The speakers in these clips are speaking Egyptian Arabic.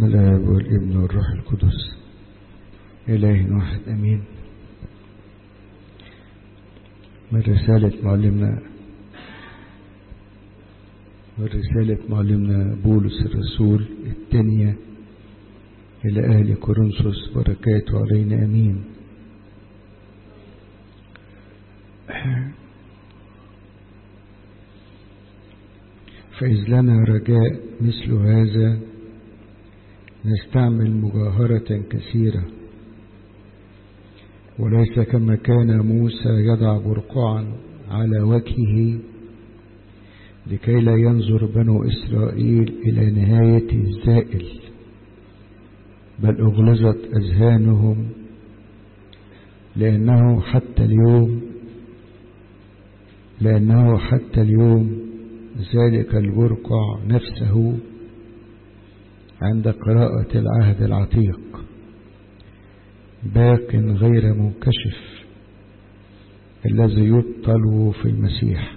بسم الله والابن والروح القدس إله واحد أمين من رسالة معلمنا من رسالة معلمنا بولس الرسول الثانية إلى أهل كورنثوس بركاته علينا أمين فإذ لنا رجاء مثل هذا نستعمل مجاهرة كثيرة وليس كما كان موسى يضع برقعا على وجهه لكي لا ينظر بنو إسرائيل إلى نهاية الزائل بل أغلظت أذهانهم لأنه حتى اليوم لأنه حتى اليوم ذلك البرقع نفسه عند قراءة العهد العتيق باق غير منكشف الذي يبطل في المسيح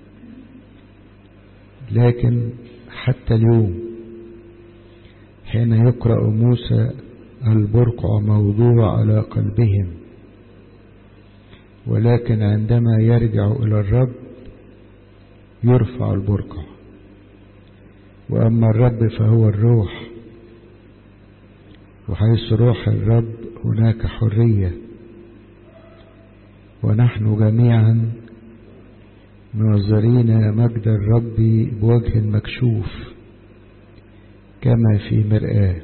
لكن حتى اليوم حين يقرأ موسى البرقع موضوع على قلبهم ولكن عندما يرجع إلى الرب يرفع البرقع وأما الرب فهو الروح وحيث روح الرب هناك حرية ونحن جميعا ناظرين مجد الرب بوجه مكشوف كما في مرآة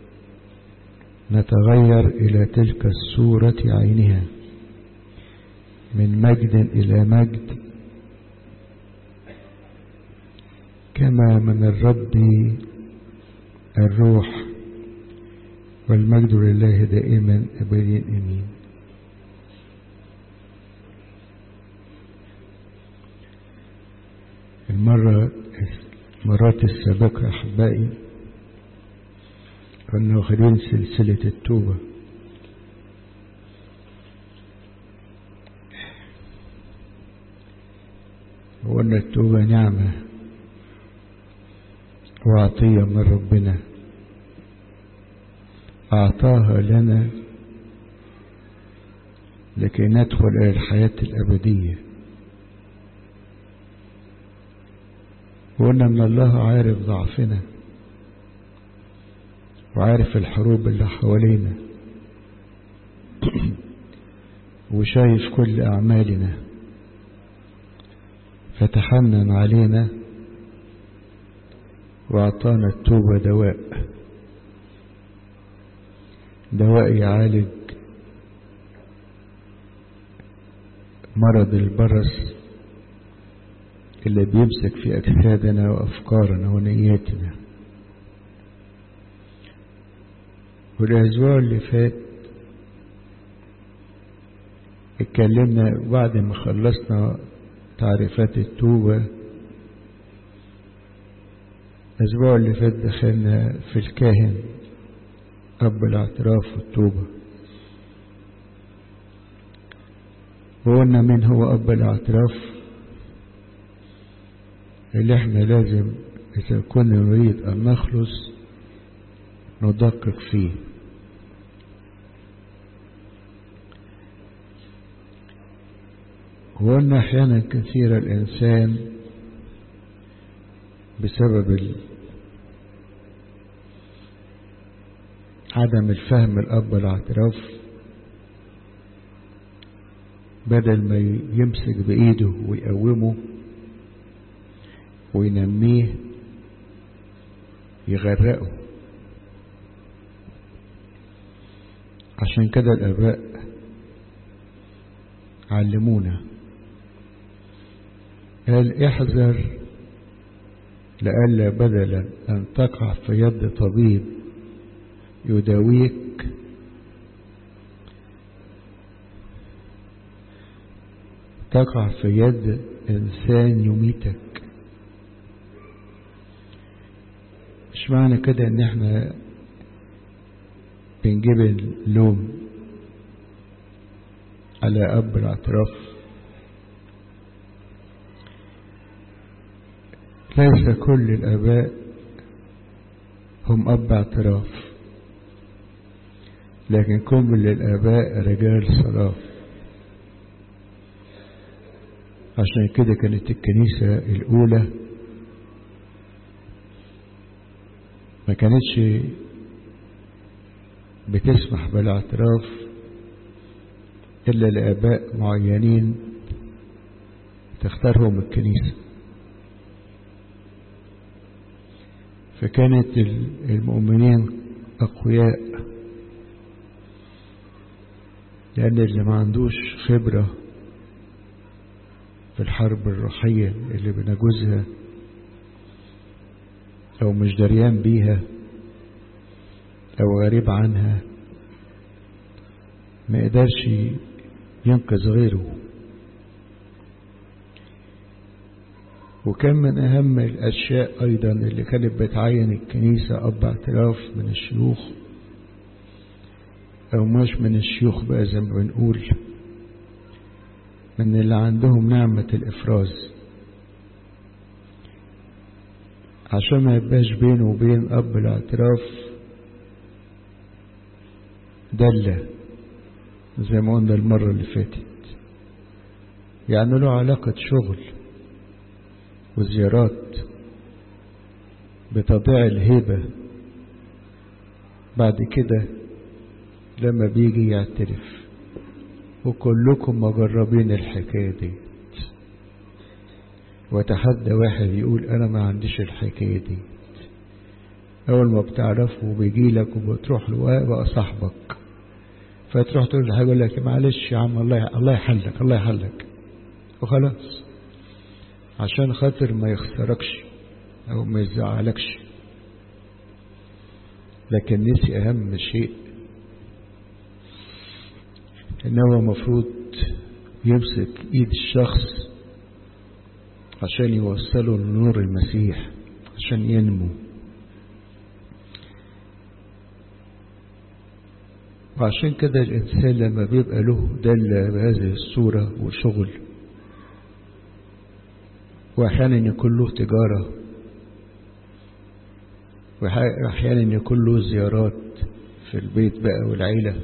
نتغير إلى تلك الصورة عينها من مجد إلى مجد كما من الرب الروح والمجد لله دائما أبدين أمين المرة المرات السابقة أحبائي كنا واخدين سلسلة التوبة وقلنا التوبة نعمة وعطية من ربنا أعطاها لنا لكي ندخل إلى الحياة الأبدية وقلنا من الله عارف ضعفنا وعارف الحروب اللي حوالينا وشايف كل أعمالنا فتحنن علينا وأعطانا التوبة دواء دواء يعالج مرض البرص اللي بيمسك في أجسادنا وأفكارنا ونياتنا والأسبوع اللي فات اتكلمنا بعد ما خلصنا تعريفات التوبة الأسبوع اللي فات دخلنا في الكاهن أب الاعتراف والتوبة وقلنا من هو أب الاعتراف اللي احنا لازم إذا كنا نريد أن نخلص ندقق فيه وقلنا أحيانا كثيرا الإنسان بسبب عدم الفهم الأب الاعتراف بدل ما يمسك بإيده ويقومه وينميه يغرقه عشان كده الآباء علمونا قال احذر لئلا بدلا أن تقع في يد طبيب يداويك تقع في يد إنسان يميتك مش معنى كده ان احنا بنجيب اللوم على اب الاعتراف ليس كل الاباء هم أب اعتراف لكن كل الآباء رجال صلاة عشان كده كانت الكنيسة الأولى ما كانتش بتسمح بالاعتراف إلا لآباء معينين تختارهم الكنيسة فكانت المؤمنين أقوياء لأن اللي ما عندوش خبرة في الحرب الروحية اللي بنجوزها أو مش دريان بيها أو غريب عنها ما يقدرش ينقذ غيره وكان من أهم الأشياء أيضا اللي كانت بتعين الكنيسة أب اعتراف من الشيوخ أو مش من الشيوخ بقى زي ما بنقول من اللي عندهم نعمة الإفراز عشان ما يبقاش بينه وبين أب الاعتراف دلة زي ما قلنا المرة اللي فاتت يعني له علاقة شغل وزيارات بتضيع الهيبة بعد كده لما بيجي يعترف وكلكم مجربين الحكاية دي وتحدى واحد يقول أنا ما عنديش الحكاية دي أول ما بتعرفه بيجي لك وبتروح له بقى صاحبك فتروح تقول له يقول لك معلش يا عم الله الله يحلك الله يحلك وخلاص عشان خاطر ما يخسركش أو ما يزعلكش لكن نسي أهم شيء إن هو المفروض يمسك إيد الشخص عشان يوصله لنور المسيح عشان ينمو وعشان كده الإنسان لما بيبقى له دلة بهذه الصورة وشغل وأحيانا يكون له تجارة وأحيانا يكون له زيارات في البيت بقى والعيلة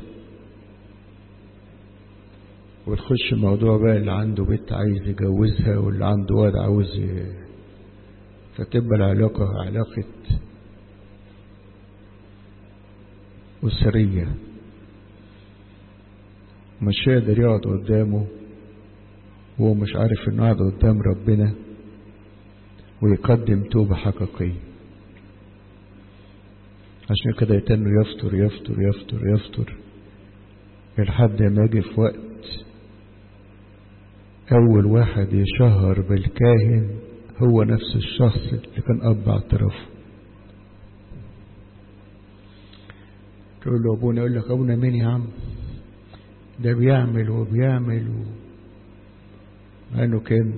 وتخش موضوع بقى اللي عنده بنت عايز يجوزها واللي عنده واد عاوز ي... فتبقى العلاقة علاقة أسرية مش قادر يقعد قدامه وهو مش عارف انه قاعد قدام ربنا ويقدم توبة حقيقية عشان كده يتنه يفطر يفطر يفطر يفطر لحد ما يجي في وقت أول واحد يشهر بالكاهن هو نفس الشخص اللي كان أب اعترافه تقول له أبونا يقول لك أبونا مين يا عم ده بيعمل وبيعمل و... مع انه كان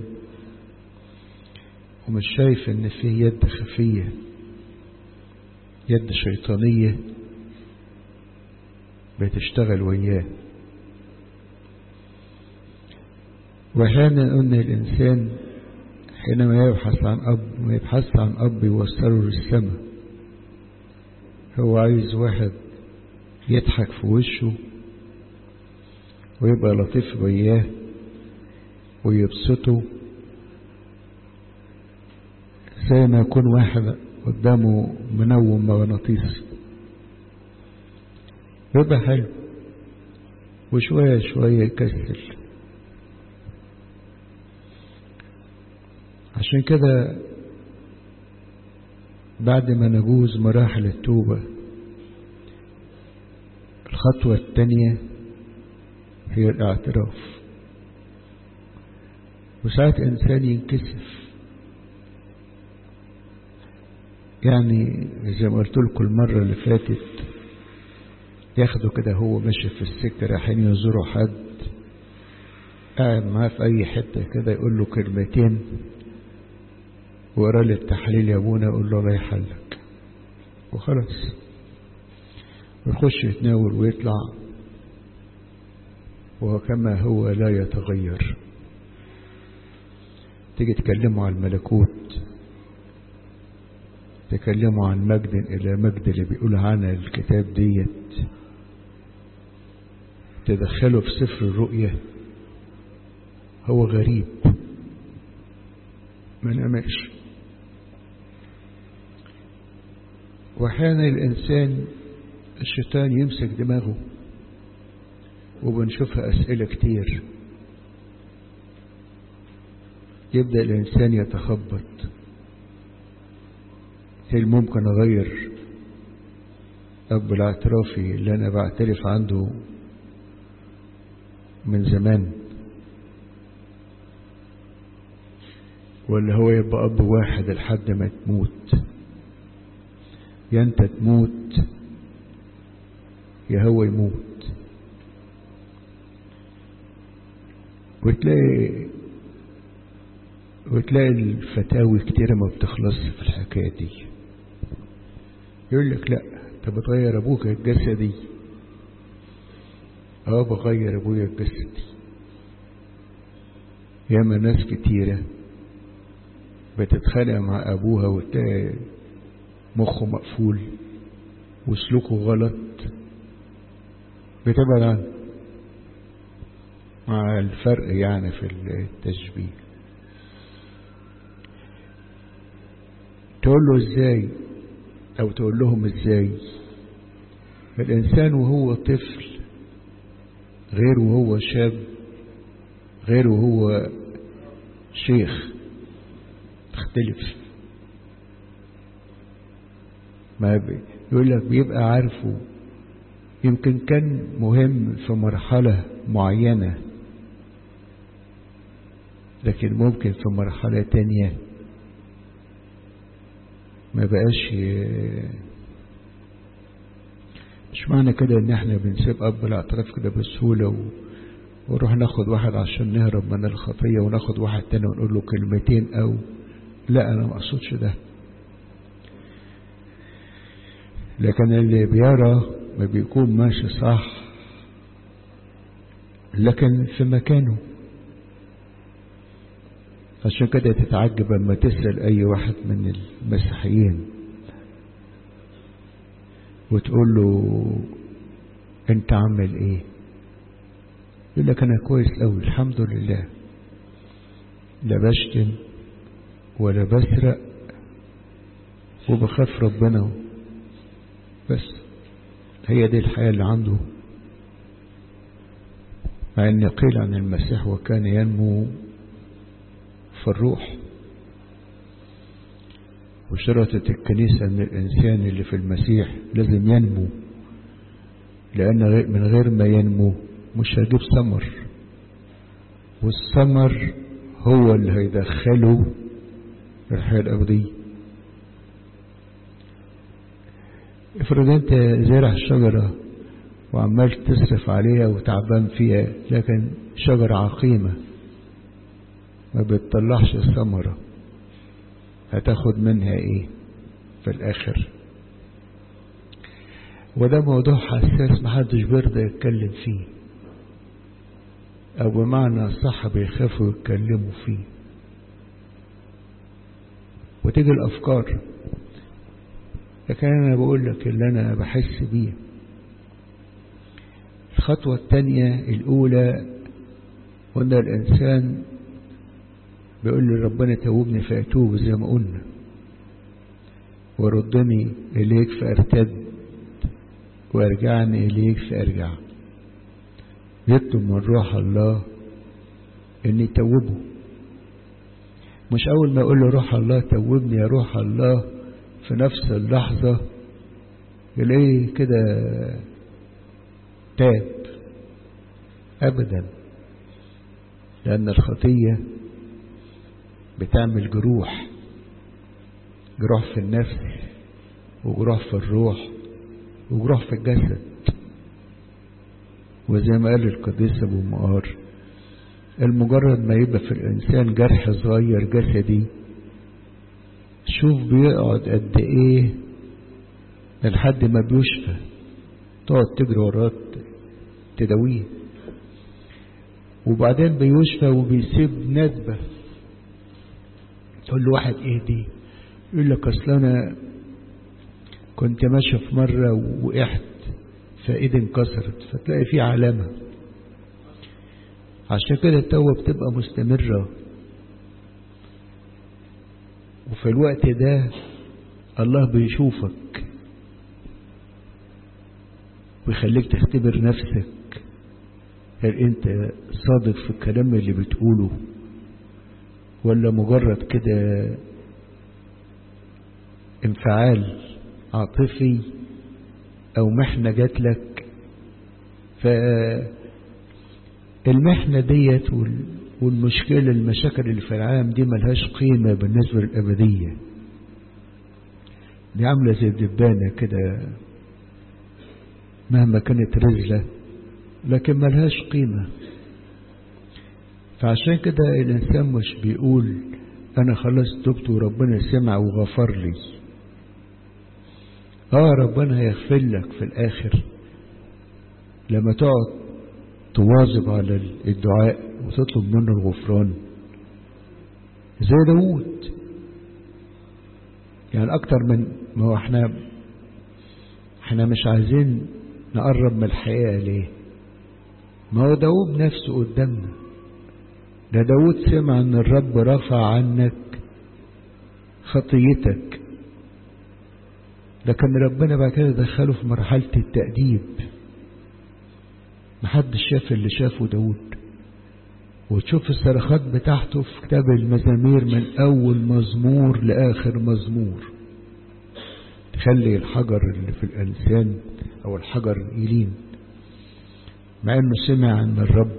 ومش شايف ان فيه يد خفية يد شيطانية بتشتغل وياه واحيانا ان الانسان حينما يبحث عن اب ما يبحث عن اب يوصله للسماء هو عايز واحد يضحك في وشه ويبقى لطيف وياه ويبسطه زي ما يكون واحد قدامه منوم مغناطيس يبقى حلو وشوية شوية يكسل عشان كده بعد ما نجوز مراحل التوبة الخطوة الثانية هي الاعتراف وساعات إنسان ينكسف يعني زي ما قلت لكم المرة اللي فاتت ياخده كده هو ماشي في السكة رايحين يزوروا حد قاعد معاه في أي حتة كده يقول له كلمتين وقرا لي التحليل يا ابونا يقول له الله يحلك وخلاص ويخش يتناول ويطلع وكما هو لا يتغير تيجي تكلمه على الملكوت تكلموا عن مجد إلى مجد اللي بيقول عنها الكتاب ديت تدخله في سفر الرؤية هو غريب ما نعملش واحيانا الإنسان الشيطان يمسك دماغه وبنشوفها أسئلة كتير يبدأ الإنسان يتخبط هل ممكن أغير أب الاعترافي اللي أنا بعترف عنده من زمان ولا هو يبقى أب واحد لحد ما تموت يا أنت تموت يا هو يموت وتلاقي وتلاقي الفتاوي كتيرة ما بتخلصش في الحكاية دي يقول لك لا انت بتغير ابوك الجسدي اه بغير ابويا الجسدي ياما ناس كتيرة بتتخانق مع ابوها وتلاقي مخه مقفول وسلوكه غلط بتبعد عنه مع الفرق يعني في التشبيه تقول له ازاي او تقول لهم ازاي الانسان وهو طفل غير وهو شاب غير وهو شيخ تختلف ما يقول لك بيبقى عارفه يمكن كان مهم في مرحلة معينة لكن ممكن في مرحلة تانية ما بقاش مش معنى كده ان احنا بنسيب اب الاعتراف كده بسهولة و... ونروح ناخد واحد عشان نهرب من الخطية وناخد واحد تاني ونقول له كلمتين او لا انا ما اقصدش ده لكن اللي بيرى ما بيكون ماشي صح لكن في مكانه عشان كده تتعجب لما تسأل أي واحد من المسيحيين وتقول له أنت عامل إيه؟ يقول لك أنا كويس أوي الحمد لله لا بشتم ولا بسرق وبخاف ربنا بس هي دي الحياة اللي عنده مع أن قيل عن المسيح وكان ينمو في الروح وشرطت الكنيسة أن الإنسان اللي في المسيح لازم ينمو لأن من غير ما ينمو مش هيجيب ثمر والثمر هو اللي هيدخله الحياة الأبدية افرض انت زارع شجرة وعمال تصرف عليها وتعبان فيها لكن شجرة عقيمة ما بتطلعش الثمرة هتاخد منها ايه في الاخر وده موضوع حساس محدش بيرضى يتكلم فيه او بمعنى صح بيخافوا يتكلموا فيه وتيجي الافكار لكن انا بقول لك اللي انا بحس بيه الخطوة التانية الاولى قلنا الانسان بيقول لي ربنا توبني فأتوب زي ما قلنا وردني إليك فأرتد وارجعني إليك فأرجع يطلب من روح الله إن يتوبه مش أول ما يقول له روح الله توبني يا روح الله في نفس اللحظة يلاقيه كده تاب أبدا لأن الخطية بتعمل جروح جروح في النفس وجروح في الروح وجروح في الجسد وزي ما قال القديس ابو مقار المجرد ما يبقى في الانسان جرح صغير جسدي شوف بيقعد قد ايه لحد ما بيشفى تقعد تجري وراه تداويه وبعدين بيشفى وبيسيب ندبه تقول له واحد ايه دي يقول لك اصل انا كنت ماشي في مرة ووقعت فايدي انكسرت فتلاقي في علامة عشان كده التوبة بتبقى مستمرة وفي الوقت ده الله بيشوفك ويخليك تختبر نفسك هل انت صادق في الكلام اللي بتقوله ولا مجرد كده انفعال عاطفي او محنة جات لك فالمحنة ديت والمشكلة المشاكل اللي في العالم دي ملهاش قيمة بالنسبة للأبدية دي عاملة زي الدبانة كده مهما كانت رزلة لكن ملهاش قيمة فعشان كده الإنسان مش بيقول أنا خلاص تبت وربنا سمع وغفر لي آه ربنا هيغفر لك في الآخر لما تقعد تواظب على الدعاء وتطلب منه الغفران زي داود يعني أكتر من ما هو احنا احنا مش عايزين نقرب من الحقيقة ليه ما هو داود نفسه قدامنا ده داود سمع ان الرب رفع عنك خطيتك لكن ربنا بعد كده دخله في مرحلة التأديب محدش شاف اللي شافه داود وتشوف الصرخات بتاعته في كتاب المزامير من أول مزمور لآخر مزمور تخلي الحجر اللي في الإنسان أو الحجر يلين مع إنه سمع عن الرب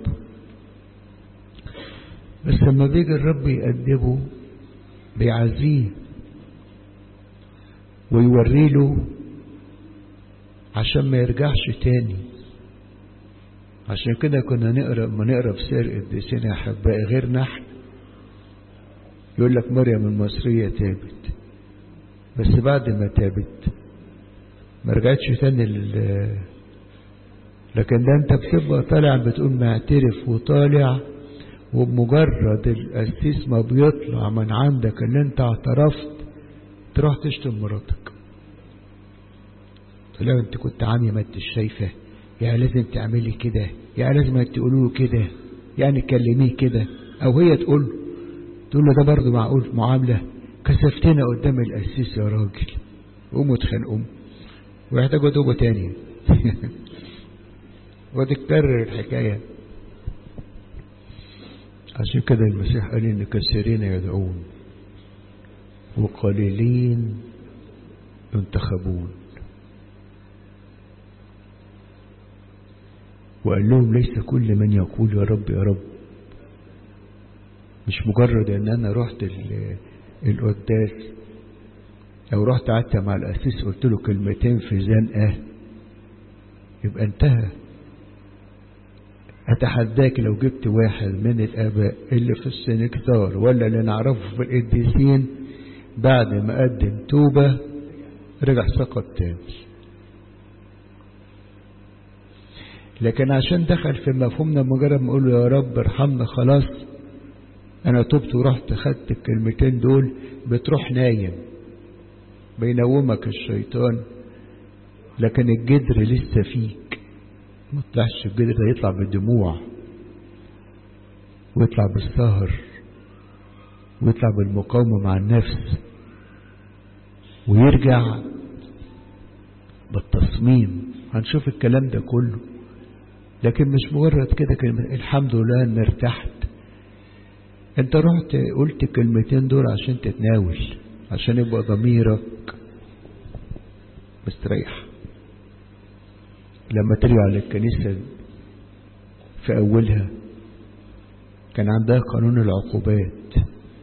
بس لما بيجي الرب يأدبه بيعزيه ويوري له عشان ما يرجعش تاني عشان كده كنا نقرا ما نقرا في سير قديسنا يا احبائي غير نحن يقول لك مريم المصريه تابت بس بعد ما تابت ما رجعتش تاني لل لكن ده انت بتبقى طالع بتقول معترف وطالع وبمجرد القسيس ما بيطلع من عندك ان انت اعترفت تروح تشتم مراتك لو انت كنت عامية ما انتش شايفة يعني لازم تعملي كده يعني لازم تقولوا له كده يعني تكلميه كده او هي تقول تقول له ده برضه معقول معاملة كسفتنا قدام القسيس يا راجل قوموا اتخانقوا ويحتاجوا توبة تانية وتكرر الحكاية عشان كده المسيح قال ان كثيرين يدعون وقليلين ينتخبون وقال لهم ليس كل من يقول يا رب يا رب مش مجرد ان انا رحت القداس او رحت قعدت مع الاسيس قلت له كلمتين في زنقه يبقى انتهى أتحداك لو جبت واحد من الآباء اللي في السنكتار ولا اللي نعرفه في القديسين بعد ما قدم توبة رجع سقط تاني لكن عشان دخل في مفهومنا مجرد ما اقول له يا رب ارحمنا خلاص انا تبت ورحت خدت الكلمتين دول بتروح نايم بينومك الشيطان لكن الجدر لسه فيك ما طلعش الجدر ده يطلع بالدموع ويطلع بالسهر ويطلع بالمقاومة مع النفس ويرجع بالتصميم هنشوف الكلام ده كله لكن مش مجرد كده كلمة الحمد لله ان ارتحت انت رحت قلت الكلمتين دول عشان تتناول عشان يبقى ضميرك مستريح لما ترجع للكنيسة في أولها كان عندها قانون العقوبات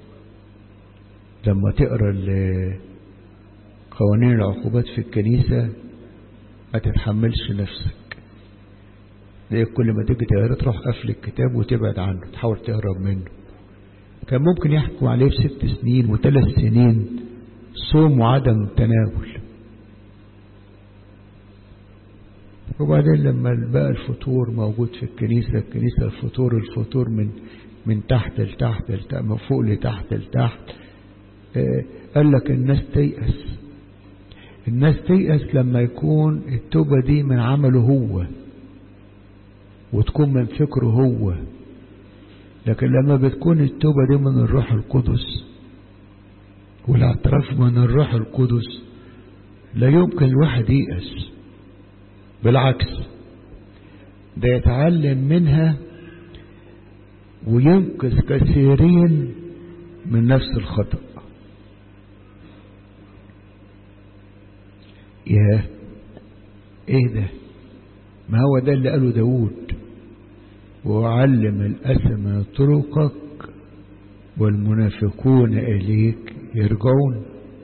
لما تقرا قوانين العقوبات في الكنيسة ما تتحملش نفسك ليه كل ما تيجي تقرا تروح قفل الكتاب وتبعد عنه تحاول تهرب منه كان ممكن يحكوا عليه بست سنين وثلاث سنين صوم وعدم تناول وبعدين لما بقى الفطور موجود في الكنيسة الكنيسة الفطور الفطور من من تحت لتحت لتحت من فوق لتحت لتحت آه قال لك الناس تيأس الناس تيأس لما يكون التوبة دي من عمله هو وتكون من فكره هو لكن لما بتكون التوبة دي من الروح القدس والاعتراف من الروح القدس لا يمكن الواحد ييأس بالعكس ده يتعلم منها وينقذ كثيرين من نفس الخطأ ياه ايه ده ما هو ده اللي قاله داود وعلم الأثم طرقك والمنافقون إليك يرجعون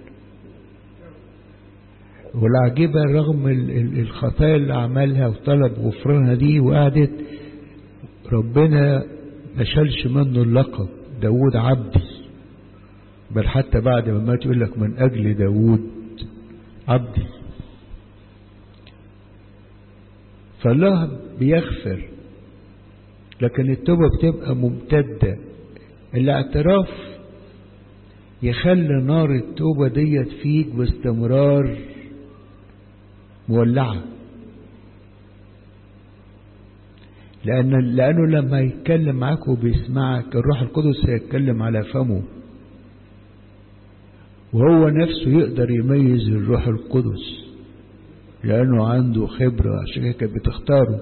والعجيبة رغم الخطايا اللي عملها وطلب غفرانها دي وقعدت ربنا ما شالش منه اللقب داود عبدي بل حتى بعد ما مات يقول لك من أجل داود عبدي فالله بيغفر لكن التوبة بتبقى ممتدة الاعتراف يخلي نار التوبة ديت فيك باستمرار مولعة لأن لأنه لما يتكلم معاك وبيسمعك الروح القدس هيتكلم على فمه وهو نفسه يقدر يميز الروح القدس لأنه عنده خبرة عشان كده بتختاره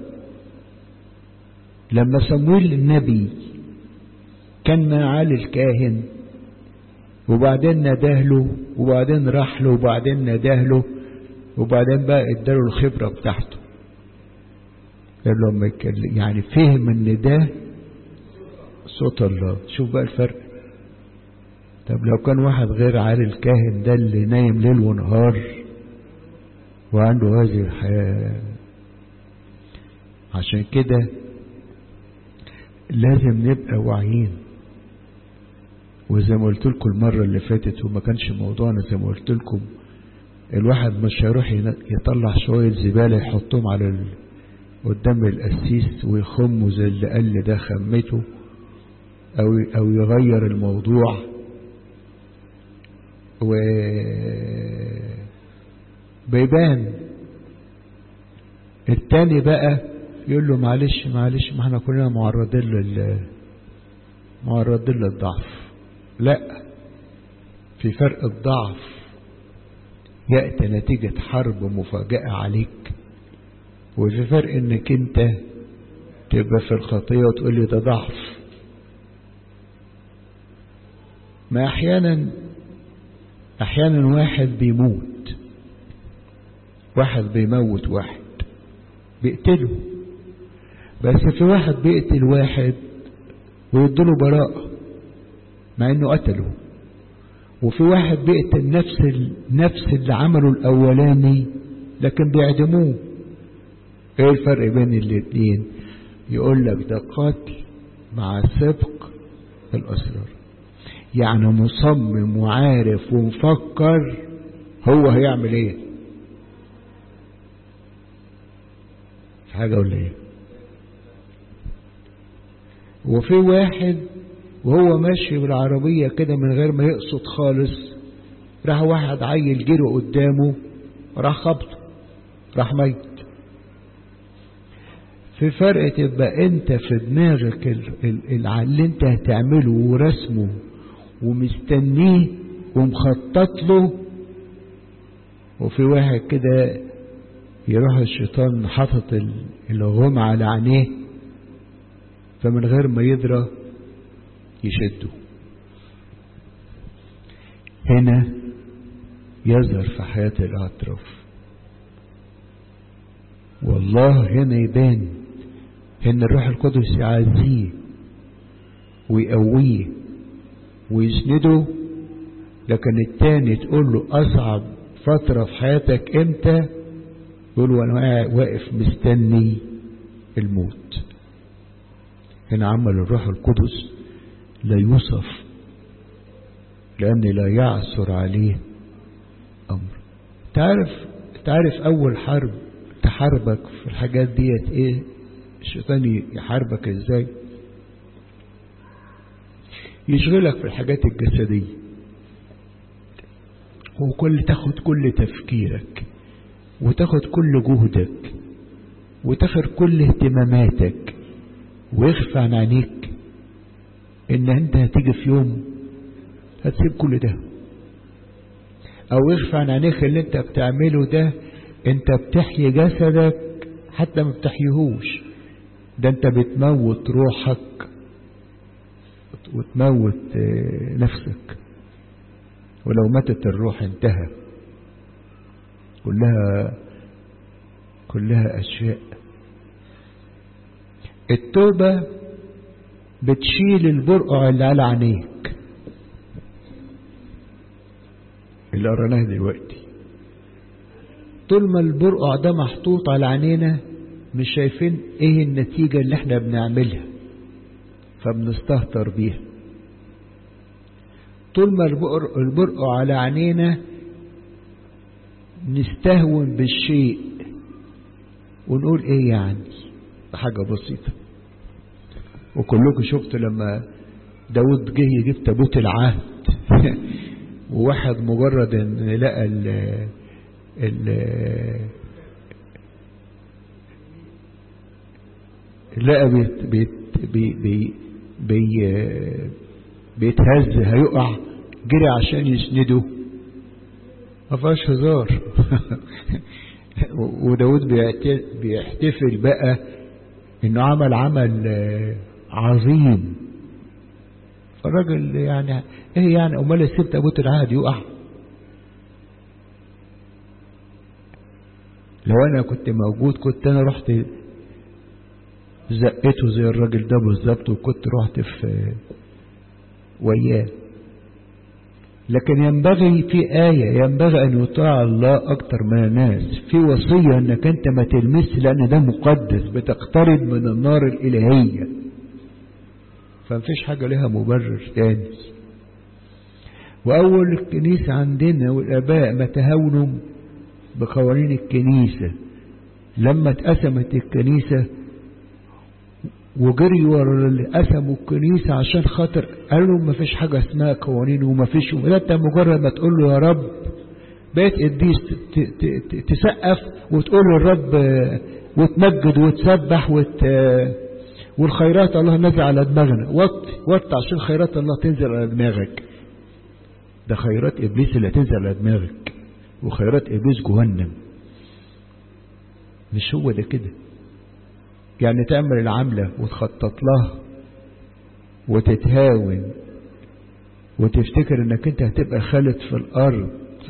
لما صمويل النبي كان مع علي الكاهن وبعدين نداه له وبعدين راح له وبعدين نداه له وبعدين بقى اداله الخبرة بتاعته قال له لما يتكلم يعني فهم ان ده صوت الله شوف بقى الفرق طب لو كان واحد غير علي الكاهن ده اللي نايم ليل ونهار وعنده هذه الحياة عشان كده لازم نبقى واعيين وزي ما قلت لكم المرة اللي فاتت وما كانش موضوعنا زي ما قلت لكم الواحد مش هيروح يطلع شوية زبالة يحطهم على ال... قدام القسيس ويخموا زي اللي قال ده خمته أو أو يغير الموضوع و بيبان التاني بقى يقول له معلش معلش ما احنا كلنا معرضين لل معرضين للضعف لا في فرق الضعف يأتي نتيجة حرب مفاجئة عليك وفي فرق انك انت تبقى في الخطية وتقول لي ده ضعف ما احيانا احيانا واحد بيموت واحد بيموت واحد بيقتله بس في واحد بيقتل واحد ويديله براءة مع انه قتله وفي واحد بيقتل نفس نفس اللي عمله الاولاني لكن بيعدموه ايه الفرق بين الاتنين يقول لك ده قتل مع سبق الاسرار يعني مصمم وعارف ومفكر هو هيعمل ايه في حاجة ولا ايه وفي واحد وهو ماشي بالعربية كده من غير ما يقصد خالص راح واحد عيل جري قدامه راح خبطه راح ميت في فرق تبقى انت في دماغك اللي انت هتعمله ورسمه ومستنيه ومخطط له وفي واحد كده يروح الشيطان حاطط الغم على عينيه فمن غير ما يدرى يشده هنا يظهر في حياة الأطراف والله هنا يبان هنا الروح القدس يعزيه ويقويه ويسنده لكن التاني تقول له أصعب فترة في حياتك امتى يقول وانا واقف مستني الموت هنا عمل الروح القدس لا يوصف لأن لا يعثر عليه أمر تعرف تعرف أول حرب تحاربك في الحاجات ديت إيه الشيطان يحاربك إزاي يشغلك في الحاجات الجسدية وكل تاخد كل تفكيرك وتاخد كل جهدك وتاخد كل اهتماماتك ويخفى عن عينيك ان انت هتيجي في يوم هتسيب كل ده او يخفى عن عينيك اللي انت بتعمله ده انت بتحيي جسدك حتى ما بتحييهوش ده انت بتموت روحك وتموت نفسك ولو ماتت الروح انتهى كلها كلها أشياء التوبة بتشيل البرقع اللي على عينيك اللي قرناه دلوقتي طول ما البرقع ده محطوط على عينينا مش شايفين ايه النتيجة اللي احنا بنعملها فبنستهتر بيها طول ما البرقع على عينينا نستهون بالشيء ونقول ايه يعني حاجة بسيطة وكلكم شفتوا لما داود جه يجيب تابوت العهد وواحد مجرد ان لقى ال ال لقى بيت بيت بي بي بي بيتهز هيقع جري عشان يسنده ما فيهاش هزار وداود بيحتفل بقى انه عمل عمل عظيم فالراجل يعني ايه يعني امال الست تابوت العهد يقع لو انا كنت موجود كنت انا رحت زقته زي الراجل ده بالظبط وكنت رحت في وياه لكن ينبغي في آية ينبغي أن يطاع الله أكتر من الناس في وصية أنك أنت ما تلمس لأن ده مقدس بتقترب من النار الإلهية فمفيش حاجة لها مبرر تاني وأول الكنيسة عندنا والآباء ما تهاونوا بقوانين الكنيسة لما اتقسمت الكنيسة وجري ورا اللي قسموا الكنيسة عشان خاطر قالوا ما فيش حاجة اسمها قوانين وما فيش لا انت مجرد ما تقول له يا رب بقيت قديس تسقف وتقول له الرب وتمجد وتسبح وت والخيرات الله نزل على دماغنا وط وط عشان خيرات الله تنزل على دماغك ده خيرات ابليس اللي هتنزل على دماغك وخيرات ابليس جهنم مش هو ده كده يعني تعمل العملة وتخطط لها وتتهاون وتفتكر انك انت هتبقى خالد في الارض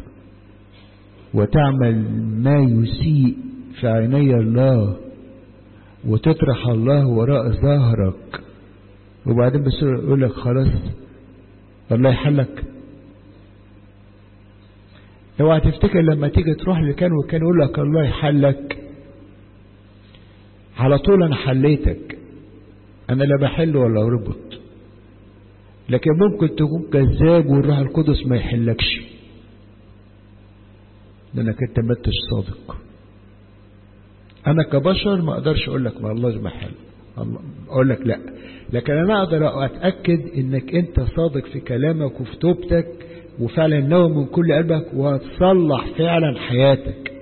وتعمل ما يسيء في عيني الله وتطرح الله وراء ظهرك وبعدين بس يقول لك خلاص الله يحلك اوعى تفتكر لما تيجي تروح لكان وكان يقول لك الله يحلك على طول انا حليتك انا لا بحل ولا اربط لكن ممكن تكون كذاب والروح القدس ما يحلكش لانك انت ما انتش صادق انا كبشر ما اقدرش اقول لك ما الله ما حل اقول لك لا لكن انا اقدر اتاكد انك انت صادق في كلامك وفي توبتك وفعلا نوى من كل قلبك وهتصلح فعلا حياتك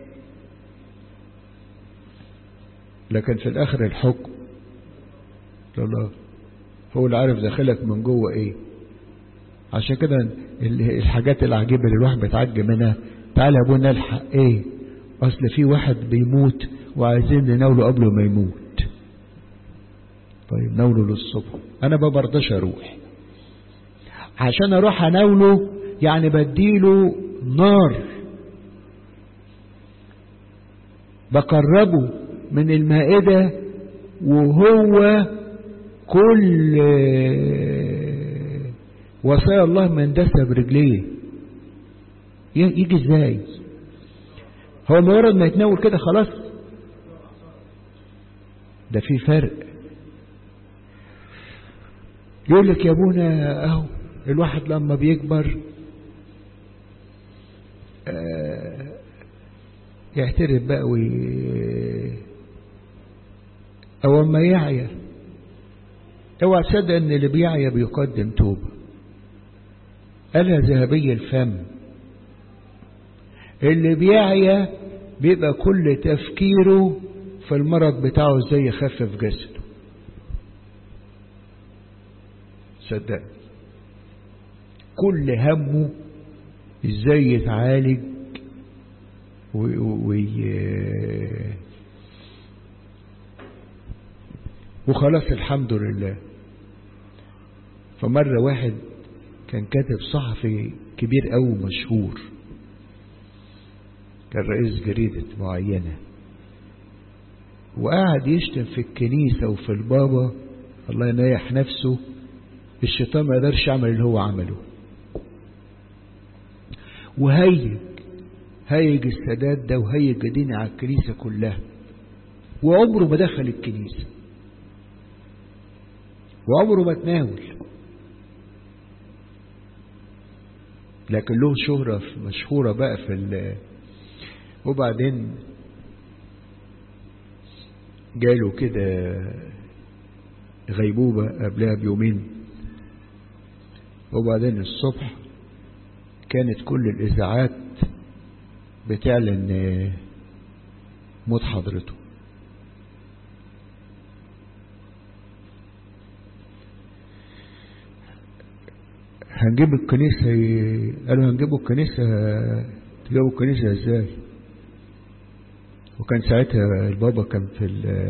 لكن في الاخر الحكم لله هو اللي عارف داخلك من جوه ايه عشان كده الحاجات العجيبه اللي الواحد بيتعجب منها تعالى يا ابونا نلحق ايه اصل في واحد بيموت وعايزين نناوله قبل ما يموت طيب ناوله للصبح انا ما برضاش اروح عشان اروح اناوله يعني بديله نار بقربه من المائدة وهو كل وصايا الله مندسة برجليه يجي ازاي هو مجرد ما يتناول كده خلاص ده في فرق يقول لك يا ابونا اهو الواحد لما بيكبر آه يعترف بقى وي او اما يعيا اوعى تصدق ان اللي بيعيا بيقدم توبه قالها ذهبي الفم اللي بيعيا بيبقى كل تفكيره في المرض بتاعه ازاي يخفف جسده صدق كل همه ازاي يتعالج وي وخلاص الحمد لله فمرة واحد كان كاتب صحفي كبير قوي مشهور كان رئيس جريدة معينة وقعد يشتم في الكنيسة وفي البابا الله ينيح نفسه الشيطان ما قدرش يعمل اللي هو عمله وهيج هيج السادات ده وهيج الدين على الكنيسة كلها وعمره ما دخل الكنيسة وعمره ما تناول لكن له شهرة مشهورة بقى في ال وبعدين جاله كده غيبوبة قبلها بيومين وبعدين الصبح كانت كل الإذاعات بتعلن موت حضرته هنجيب الكنيسة قالوا هنجيبوا الكنيسة تجيبوا الكنيسة ازاي وكان ساعتها البابا كان في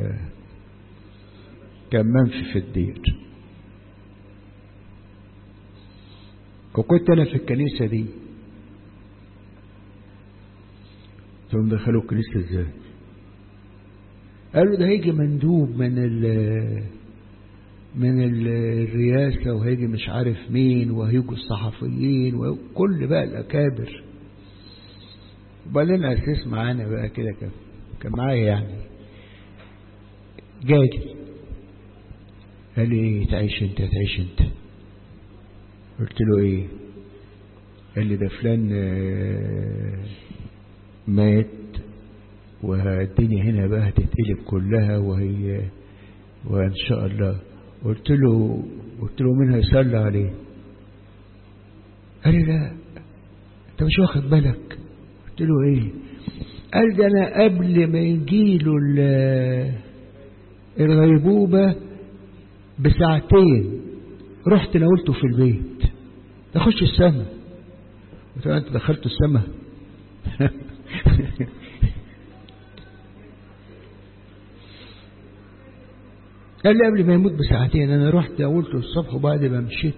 كان منفي في الدير وكنت انا في الكنيسة دي ثم دخلوا الكنيسة ازاي قالوا ده هيجي مندوب من ال من الرئاسة وهيجي مش عارف مين وهيجوا الصحفيين وكل بقى الأكابر وبعدين أساس معانا بقى كده كان كان معايا يعني جاي قال لي ايه تعيش انت تعيش انت قلت له ايه قال لي ده فلان مات والدنيا هنا بقى هتتقلب كلها وهي وان شاء الله قلت له قلت له مين هيصلي عليه قال لي لا انت مش واخد بالك قلت له ايه قال ده انا قبل ما يجيله الغيبوبة بساعتين رحت ناولته في البيت اخش السما قلت له انت دخلت السما قال لي قبل ما يموت بساعتين انا رحت قلت الصبح وبعد ما مشيت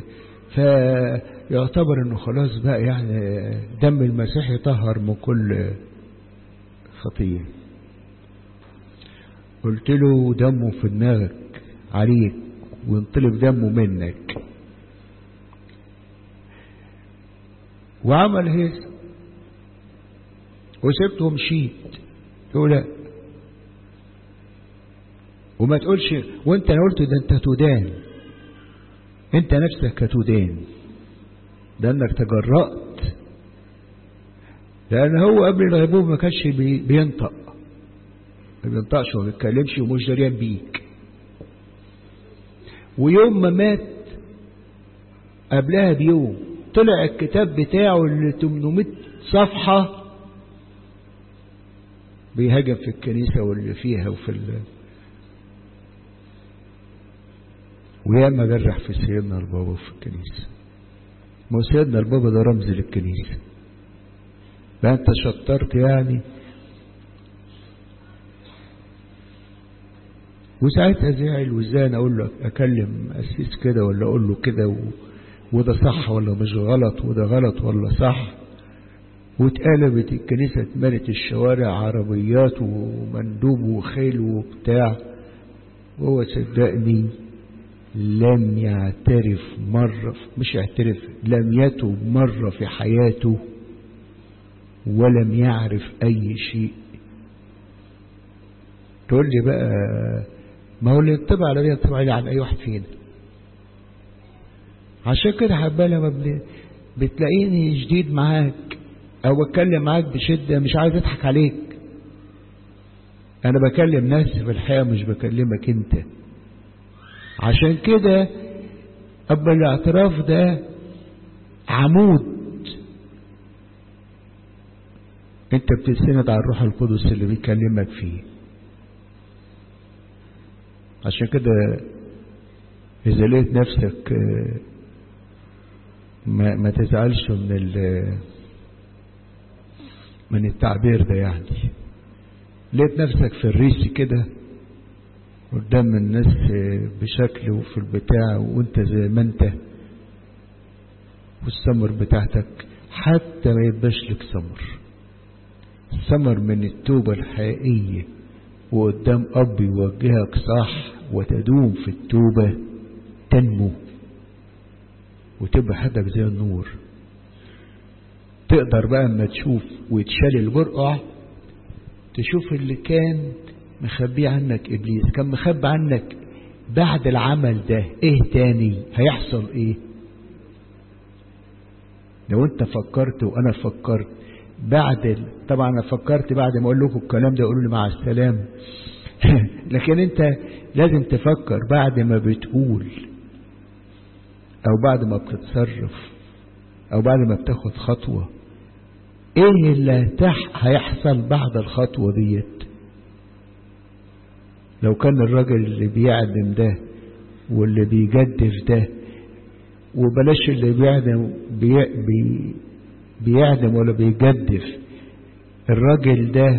فيعتبر انه خلاص بقى يعني دم المسيح يطهر من كل خطية قلت له دمه في دماغك عليك وينطلق دمه منك وعمل هيك وسبته ومشيت يقول لا وما تقولش وانت انا قلت ده انت تدان انت نفسك هتدان لانك تجرأت لان هو قبل الغيبوبة ما كانش بينطق ما بينطقش وما بيتكلمش ومش دريان بيك ويوم ما مات قبلها بيوم طلع الكتاب بتاعه اللي 800 صفحة بيهاجم في الكنيسة واللي فيها وفي ال وياما جرح في سيدنا البابا في الكنيسة ما سيدنا البابا ده رمز للكنيسة بقى انت شطرت يعني وساعتها زعل وازاي انا اقول له اكلم اسيس كده ولا اقول له كده و... وده صح ولا مش غلط وده غلط ولا صح واتقلبت الكنيسة اتملت الشوارع عربيات ومندوب وخيل وبتاع وهو صدقني لم يعترف مرة مش يعترف لم يتوب مرة في حياته ولم يعرف أي شيء تقول لي بقى ما هو اللي يطبع على يطبع عليه عن أي واحد فينا عشان كده حبا لما بتلاقيني جديد معاك أو بتكلم معاك بشدة مش عايز أضحك عليك أنا بكلم نفسي في الحياة مش بكلمك أنت عشان كده أبا الاعتراف ده عمود انت بتستند على الروح القدس اللي بيكلمك فيه عشان كده اذا لقيت نفسك ما, ما تزعلش من من التعبير ده يعني لقيت نفسك في الريس كده قدام الناس بشكل وفي البتاع وانت زي ما انت والسمر بتاعتك حتى ما يبقاش لك سمر سمر من التوبة الحقيقية وقدام أب يوجهك صح وتدوم في التوبة تنمو وتبقى حدك زي النور تقدر بقى اما تشوف ويتشال البرقع تشوف اللي كان مخبيه عنك ابليس كان مخبي عنك بعد العمل ده ايه تاني هيحصل ايه لو انت فكرت وانا فكرت بعد ال... طبعا انا فكرت بعد ما اقول لكم الكلام ده قولوا لي مع السلامه لكن انت لازم تفكر بعد ما بتقول او بعد ما بتتصرف او بعد ما بتاخد خطوه ايه اللي تح هيحصل بعد الخطوه ديت لو كان الراجل اللي بيعدم ده واللي بيجدف ده وبلاش اللي بيعدم بي بي بيعدم ولا بيجدف الراجل ده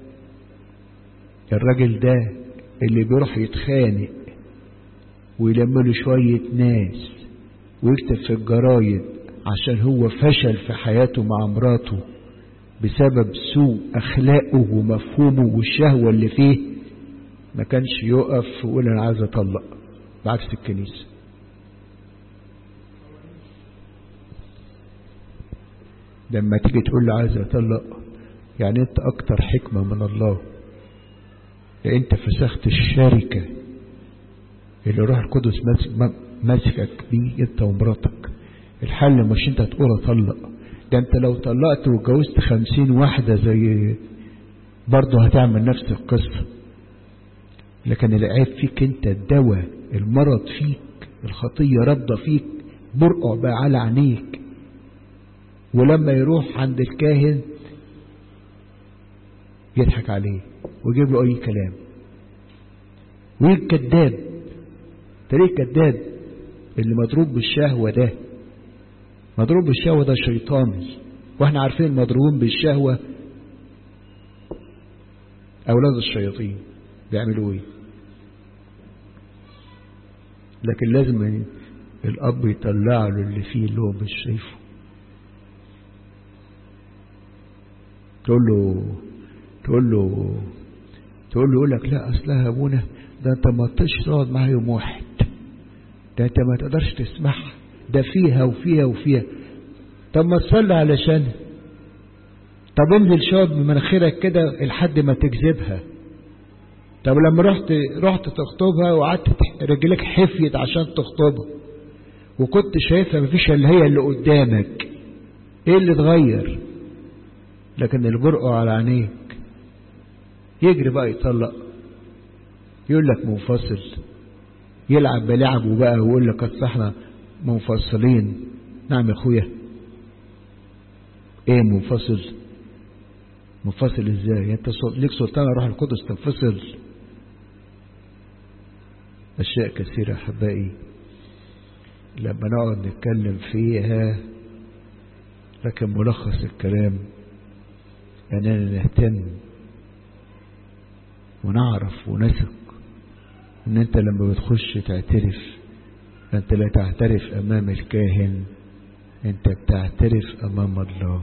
الراجل ده اللي بيروح يتخانق ويلم له شوية ناس ويكتب في الجرايد عشان هو فشل في حياته مع مراته بسبب سوء أخلاقه ومفهومه والشهوة اللي فيه ما كانش يقف ويقول أنا عايز أطلق بعكس الكنيسة لما تيجي تقول له عايز أطلق يعني أنت أكتر حكمة من الله أنت فسخت الشركة اللي روح القدس ماسكك بيه أنت ومراتك الحل مش أنت تقول أطلق ده أنت لو طلقت واتجوزت خمسين واحدة زي برضه هتعمل نفس القصة لكن العيب فيك أنت الدواء المرض فيك الخطية ربضة فيك برقع بقى على عينيك ولما يروح عند الكاهن يضحك عليه ويجيب له اي كلام ويجي كذاب طريق كذاب اللي مضروب بالشهوة ده مضروب بالشهوة ده شيطاني واحنا عارفين المضروبين بالشهوة اولاد الشياطين بيعملوا ايه لكن لازم الاب يطلع له اللي فيه اللي هو مش شايفه تقول له تقول له تقول له يقول لك لا اصلها ابونا ده انت ما تقدرش تقعد معاها يوم واحد ده انت ما تقدرش تسمعها ده فيها وفيها وفيها طب ما تصلي علشان طب انزل شرب من مناخيرك كده لحد ما تجذبها طب لما رحت رحت تخطبها وقعدت رجلك حفيت عشان تخطبها وكنت شايفها مفيش الا هي اللي قدامك ايه اللي اتغير لكن الجرأة على عينيك يجري بقى يطلق يقول لك منفصل يلعب بلعبه بقى ويقول لك اصل احنا منفصلين نعم يا اخويا ايه منفصل منفصل ازاي انت ليك سلطان روح القدس تنفصل اشياء كثيرة احبائي لما نقعد نتكلم فيها لكن ملخص الكلام أننا نهتم ونعرف ونثق ان انت لما بتخش تعترف انت لا تعترف امام الكاهن انت بتعترف امام الله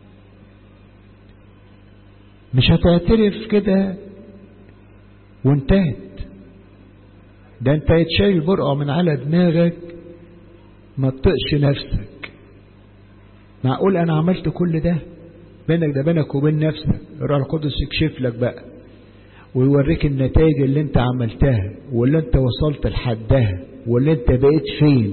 مش هتعترف كده وانتهت ده انت يتشال البرقع من على دماغك ما تطقش نفسك معقول انا عملت كل ده بينك ده بينك وبين نفسك الروح القدس يكشف لك بقى ويوريك النتائج اللي انت عملتها واللي انت وصلت لحدها واللي انت بقيت فين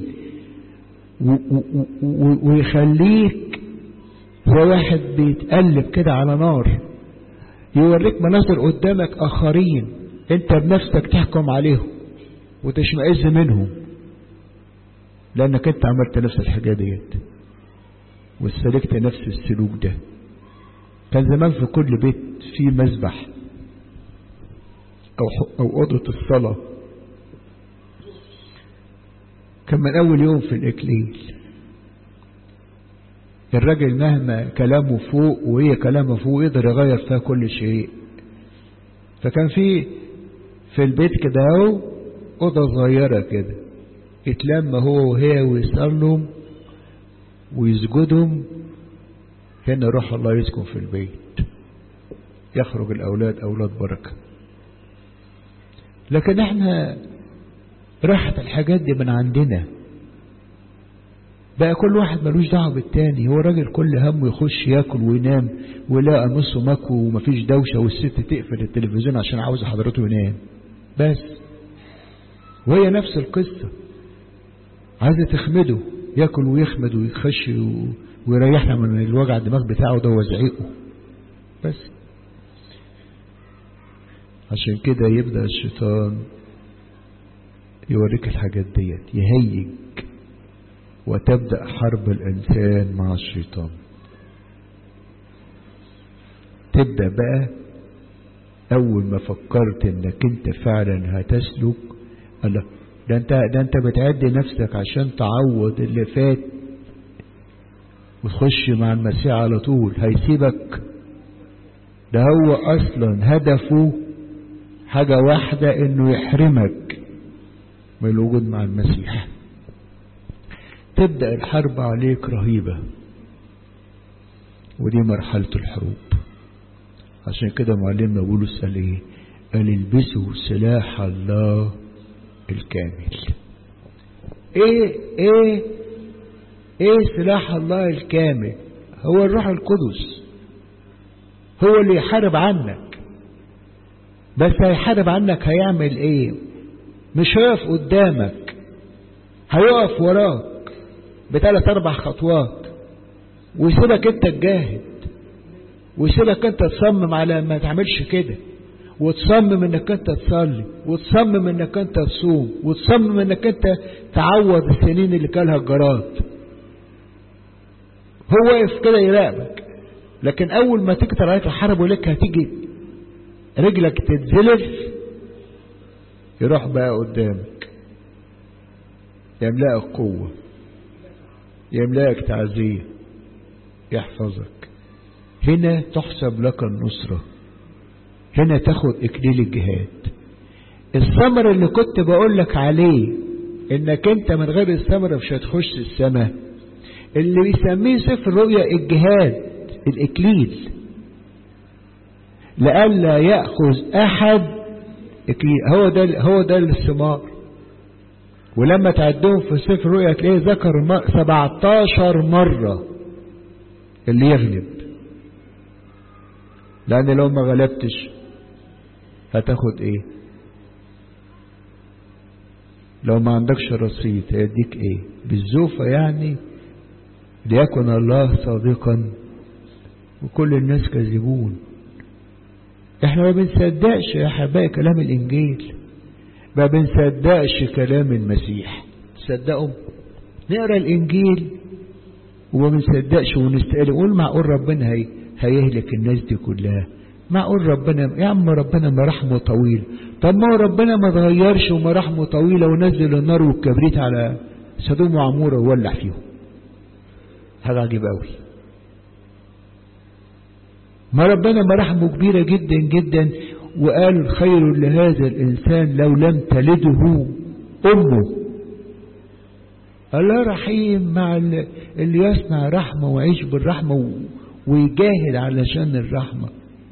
ويخليك زي واحد بيتقلب كده على نار يوريك مناظر قدامك اخرين انت بنفسك تحكم عليهم وتشمئز منهم لانك انت عملت نفس الحاجه ديت وسلكت نفس السلوك ده كان زمان في كل بيت في مذبح أو, أو أوضة الصلاة كان من أول يوم في الإكليل الراجل مهما كلامه فوق وهي كلامه فوق يقدر يغير فيها كل شيء فكان في في البيت كده اهو أوضة صغيرة كده يتلم هو وهي ويصلوا ويسجدوا هنا روح الله يسكن في البيت يخرج الأولاد أولاد بركة لكن احنا راحت الحاجات دي من عندنا بقى كل واحد ملوش دعوه بالتاني هو راجل كل همه يخش ياكل وينام ويلاقي نصه مكو ومفيش دوشه والست تقفل التلفزيون عشان عاوزه حضرته ينام بس وهي نفس القصه عايزه تخمده ياكل ويخمد ويخش ويريحنا من الوجع الدماغ بتاعه ده وزعيقه بس عشان كده يبدأ الشيطان يوريك الحاجات ديت يهيج وتبدأ حرب الإنسان مع الشيطان تبدأ بقى أول ما فكرت إنك أنت فعلا هتسلك الله ده أنت ده أنت بتعد نفسك عشان تعوض اللي فات وتخش مع المسيح على طول هيسيبك ده هو أصلا هدفه حاجة واحدة إنه يحرمك من الوجود مع المسيح تبدأ الحرب عليك رهيبة ودي مرحلة الحروب عشان كده معلمنا بولس قال ايه قال البسوا سلاح الله الكامل ايه ايه ايه سلاح الله الكامل هو الروح القدس هو اللي يحارب عنك بس هيحارب عنك هيعمل ايه مش هيقف قدامك هيقف وراك بثلاث اربع خطوات ويسيبك انت تجاهد ويسيبك انت تصمم على ما تعملش كده وتصمم انك انت تصلي وتصمم انك انت تصوم وتصمم انك انت تعوض السنين اللي كلها الجراد هو واقف كده يراقبك لكن اول ما تكتر عليك الحرب ولك هتيجي رجلك تتزلف يروح بقى قدامك يملأك قوة يملأك تعزية يحفظك هنا تحسب لك النصرة هنا تاخد إكليل الجهاد الثمر اللي كنت بقول لك عليه انك انت من غير الثمرة مش هتخش السماء اللي بيسميه سفر الرؤيا الجهاد الإكليل لئلا يأخذ أحد إكليل هو ده هو ده الثمار ولما تعدهم في سفر الرؤيا تلاقيه ذكر 17 مرة اللي يغلب لأن لو ما غلبتش هتاخد ايه لو ما عندكش رصيد هيديك ايه بالزوفة يعني ليكن الله صادقا وكل الناس كاذبون احنا ما بنصدقش يا حبايبي كلام الانجيل ما بنصدقش كلام المسيح تصدقوا نقرا الانجيل وما بنصدقش ونستقل نقول معقول ربنا هي هيهلك الناس دي كلها معقول ربنا يا عم ربنا مراحمه طويل طب ما هو ربنا ما اتغيرش ومراحمه طويلة ونزل النار والكبريت على سدوم وعمورة وولع فيهم هذا عجيب قوي ما ربنا مراحمه كبيرة جدا جدا وقال خير لهذا الإنسان لو لم تلده أمه الله رحيم مع اللي يصنع رحمة ويعيش بالرحمة ويجاهد علشان الرحمة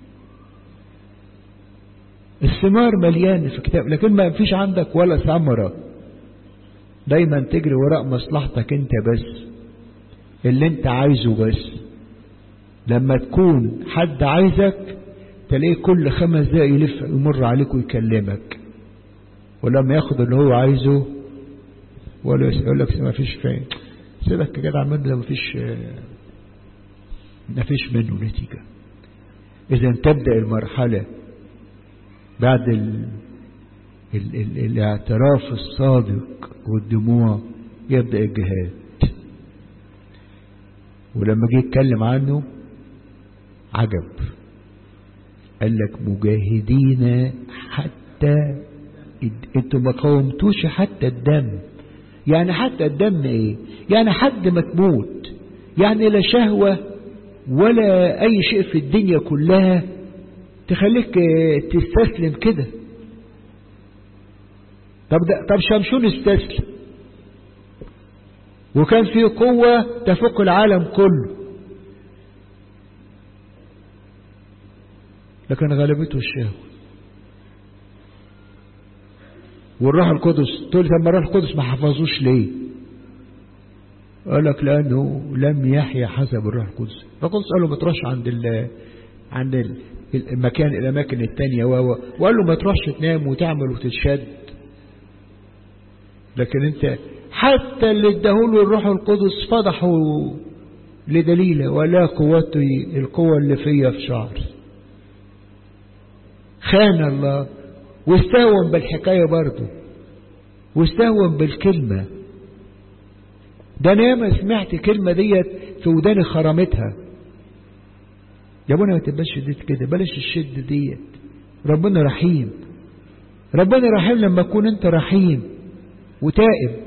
الثمار مليان في الكتاب لكن ما فيش عندك ولا ثمرة دايما تجري وراء مصلحتك انت بس اللي انت عايزه بس لما تكون حد عايزك تلاقيه كل خمس دقايق يلف يمر عليك ويكلمك ولما ياخد اللي هو عايزه ولا يقول لك ما فيش فين سيبك يا جدع منه ده ما فيش ما فيش منه نتيجة إذا تبدأ المرحلة بعد ال... ال... ال... الاعتراف الصادق والدموع يبدأ الجهاد ولما جه يتكلم عنه عجب قال لك مجاهدين حتى انتوا ما قاومتوش حتى الدم يعني حتى الدم ايه يعني حد ما تموت يعني لا شهوة ولا اي شيء في الدنيا كلها تخليك تستسلم كده طب ده طب شمشون استسلم وكان فيه قوة تفوق العالم كله لكن غلبته الشهوة والروح القدس تقول لما الروح القدس ما حفظوش ليه قال لك لأنه لم يحيا حسب الروح القدس القدس قال له ما تروحش عند ال عند ال المكان الأماكن التانية وقال له ما تروحش تنام وتعمل وتتشد لكن انت حتى اللي اداهوله الروح القدس فضحوا لدليله ولا قوتي القوة اللي فيا في شعري خان الله واستهون بالحكاية برضه واستهون بالكلمة ده انا ياما سمعت كلمة ديت في وداني خرمتها يا ابونا ما تبقاش شديد كده بلاش الشد ديت ربنا رحيم ربنا رحيم لما تكون انت رحيم وتائب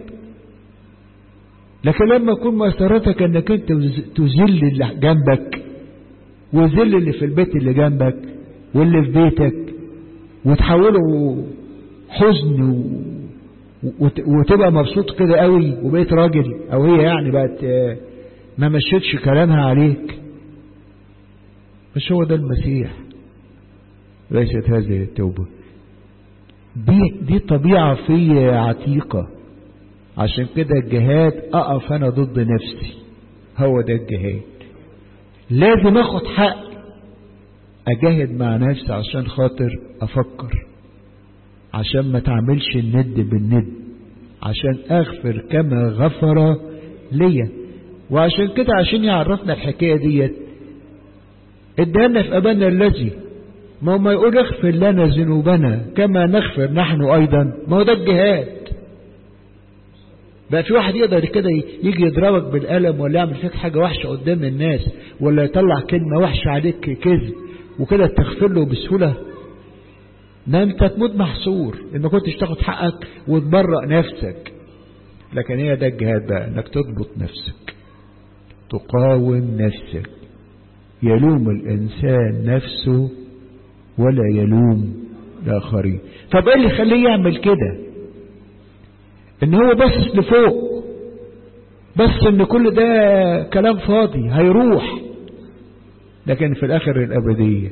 لكن لما يكون مسارتك انك انت تذل اللي جنبك وذل اللي في البيت اللي جنبك واللي في بيتك وتحوله حزن و... وتبقى مبسوط كده قوي وبقيت راجل او هي يعني بقت ما مشيتش كلامها عليك مش هو ده المسيح ليست هذه التوبة دي دي طبيعة في عتيقة عشان كده الجهاد اقف انا ضد نفسي هو ده الجهاد لازم اخد حق اجاهد مع نفسي عشان خاطر افكر عشان ما تعملش الند بالند عشان اغفر كما غفر ليا وعشان كده عشان يعرفنا الحكاية ديت ادهنا في ابانا الذي ما هو ما يقول اغفر لنا ذنوبنا كما نغفر نحن ايضا ما هو ده الجهاد بقى في واحد يقدر كده يجي يضربك بالقلم ولا يعمل فيك حاجة وحشة قدام الناس ولا يطلع كلمة وحشة عليك كذب وكده تغفر له بسهولة ده انت تموت محصور ان ما كنتش تاخد حقك وتبرأ نفسك لكن هي ده الجهاد بقى انك تضبط نفسك تقاوم نفسك يلوم الانسان نفسه ولا يلوم الاخرين طب ايه اللي يخليه يعمل كده ان هو بس لفوق بس ان كل ده كلام فاضي هيروح لكن في الاخر الابدية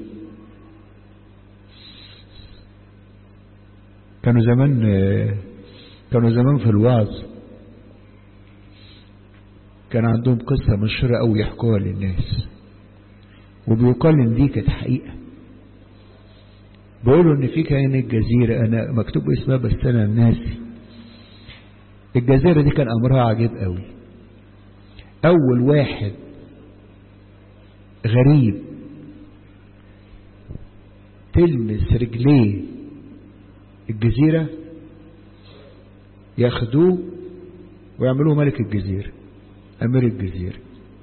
كانوا زمان كانوا زمان في الوعظ كان عندهم قصة مشهورة قوي يحكوها للناس وبيقال ان دي كانت حقيقة بيقولوا ان في كائن الجزيرة انا مكتوب اسمها بس انا ناسي الجزيرة دي كان امرها عجيب قوي اول واحد غريب تلمس رجليه الجزيرة ياخدوه ويعملوه ملك الجزيرة أمير الجزيرة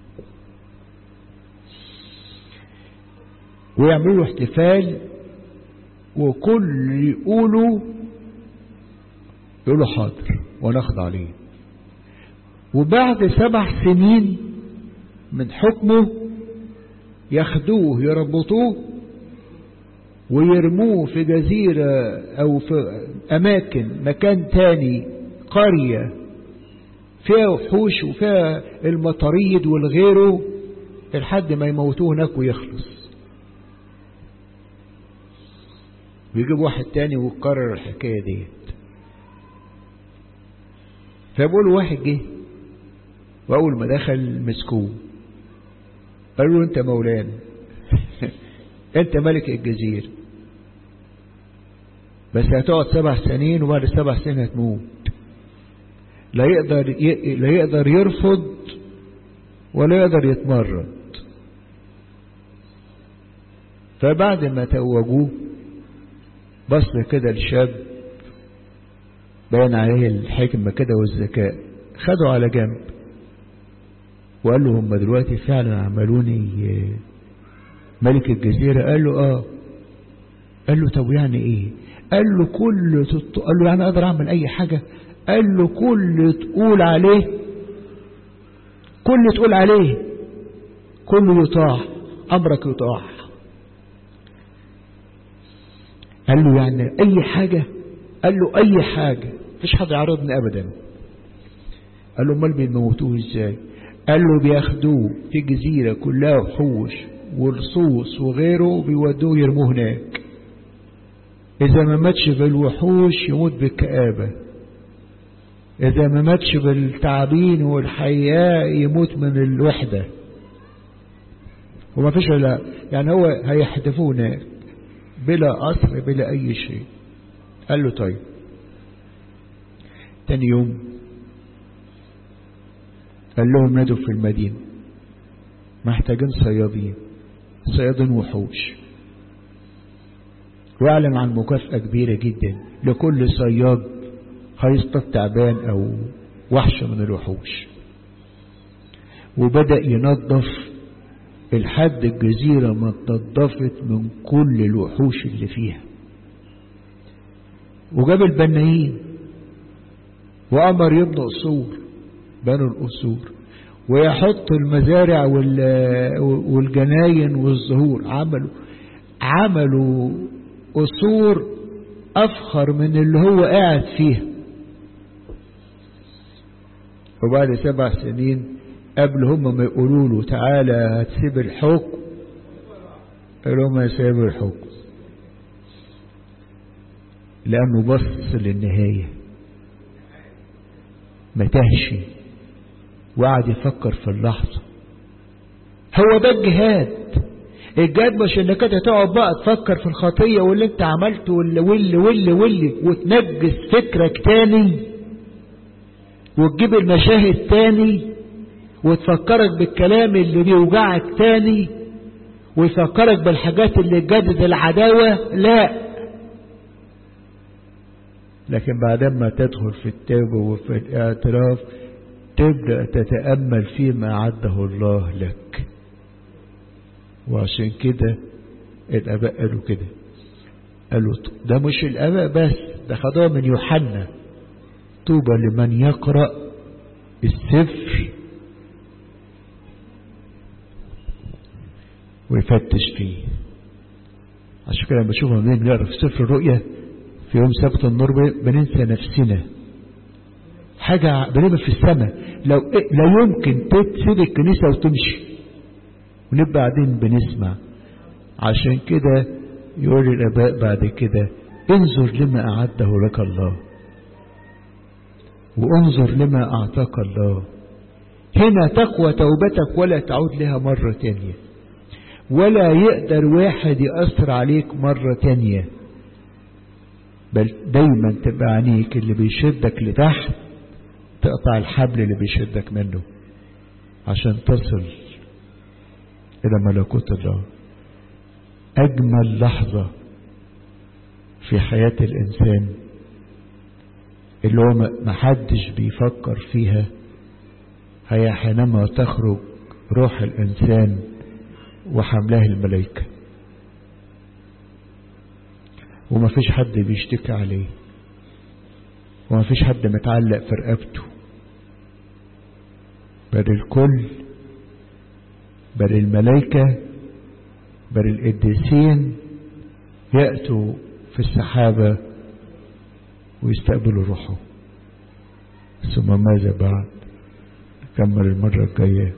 ويعملوا له احتفال وكل يقولوا يقولوا حاضر ونخضع عليه وبعد سبع سنين من حكمه ياخدوه يربطوه ويرموه في جزيرة او في اماكن مكان تاني قرية فيها وحوش وفيها المطاريد والغيره لحد ما يموتوه هناك ويخلص ويجيب واحد تاني ويكرر الحكاية ديت فبقول واحد جه واول ما دخل مسكوه قالوا له انت مولانا انت ملك الجزيرة بس هتقعد سبع سنين وبعد سبع سنين هتموت لا يقدر ي... لا يقدر يرفض ولا يقدر يتمرد فبعد ما توجوه بص كده الشاب باين عليه الحكمة كده والذكاء خدوا على جنب وقال له هم دلوقتي فعلا عملوني ملك الجزيرة قال له اه قال له طب يعني ايه قال له كل تط... قال له يعني اقدر اعمل اي حاجة قال له كل تقول عليه كل تقول عليه كله يطاع امرك يطاع قال له يعني اي حاجة قال له اي حاجة مفيش حد يعرضني ابدا قال له امال بيموتوه ازاي قال له بياخدوه في جزيرة كلها وحوش ولصوص وغيره بيودوه يرموه هناك إذا ما ماتش بالوحوش يموت بالكآبة إذا ما ماتش بالتعابين والحياة يموت من الوحدة وما فيش لا يعني هو هيحدفوه هناك بلا أسر بلا أي شيء قال له طيب تاني يوم قال لهم نادوا في المدينة محتاجين صيادين صيادين وحوش واعلن عن مكافأة كبيرة جدا لكل صياد هيصطاد تعبان او وحش من الوحوش وبدأ ينظف الحد الجزيرة ما اتنضفت من كل الوحوش اللي فيها وجاب البنايين وأمر يبنى قصور بنوا القصور ويحط المزارع والجناين والزهور عملوا عملوا قصور أفخر من اللي هو قاعد فيها وبعد سبع سنين قبل هم ما يقولوا له تعالى هتسيب الحكم قالوا ما سيب الحكم لأنه بص للنهاية ما تهشي وقعد يفكر في اللحظة هو ده الجهاد الجهاد مش انك انت تقعد بقى تفكر في الخطية واللي انت عملته واللي واللي واللي واللي وتنجس فكرك تاني وتجيب المشاهد تاني وتفكرك بالكلام اللي بيوجعك تاني ويفكرك بالحاجات اللي تجدد العداوة لا لكن بعدما تدخل في التوبة وفي الاعتراف تبدأ تتأمل فيما أعده الله لك وعشان كده الآباء قالوا كده قالوا ده مش الآباء بس ده خدوها من يوحنا طوبى لمن يقرأ السفر ويفتش فيه عشان كده لما بشوفها منين بنقرا في سفر الرؤيا في يوم سبت النور بننسى نفسنا حاجة بنبقى في السماء لو لا يمكن تسيب الكنيسة وتمشي ونبقى قاعدين بنسمع عشان كده يقول الآباء بعد كده انظر لما أعده لك الله وانظر لما أعطاك الله هنا تقوى توبتك ولا تعود لها مرة تانية ولا يقدر واحد يأثر عليك مرة تانية بل دايما تبقى عينيك اللي بيشدك لتحت تقطع الحبل اللي بيشدك منه عشان تصل إلى ملكوت الله أجمل لحظة في حياة الإنسان اللي هو محدش بيفكر فيها هي حينما تخرج روح الإنسان وحملها الملائكة وما فيش حد بيشتكي عليه وما فيش حد متعلق في رقبته بل الكل بل الملائكة بل القديسين يأتوا في السحابة ويستقبلوا روحه ثم ماذا بعد نكمل المرة الجاية